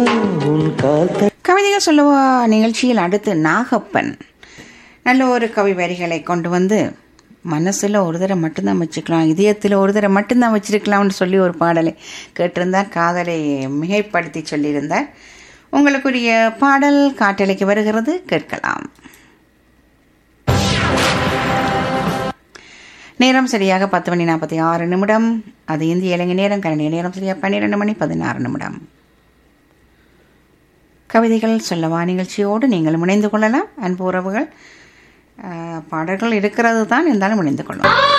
உன் கால் த- கவிதைகள் சொல்லவா நிகழ்ச்சியில் அடுத்து நாகப்பன் நல்ல ஒரு கவி வரிகளை கொண்டு வந்து மனசில் ஒரு தடவை மட்டும்தான் வச்சுக்கலாம் இதயத்தில் ஒரு தடவை மட்டும்தான் வச்சிருக்கலாம்னு சொல்லி ஒரு பாடலை கேட்டிருந்தார் காதலை மிகைப்படுத்தி சொல்லியிருந்தார் உங்களுக்குரிய பாடல் காட்டலைக்கு வருகிறது கேட்கலாம் நேரம் சரியாக பத்து மணி நாற்பத்தி ஆறு நிமிடம் அது இந்திய இலங்கை நேரம் கரண்டிய நேரம் சரியாக பன்னிரெண்டு மணி பதினாறு நிமிடம் கவிதைகள் சொல்லவா நிகழ்ச்சியோடு நீங்கள் இணைந்து கொள்ளலாம் அன்பு உறவுகள் அஹ், பாடல்கள் இருக்கிறது தான் இருந்தாலும் இணைந்து கொள்ளலாம்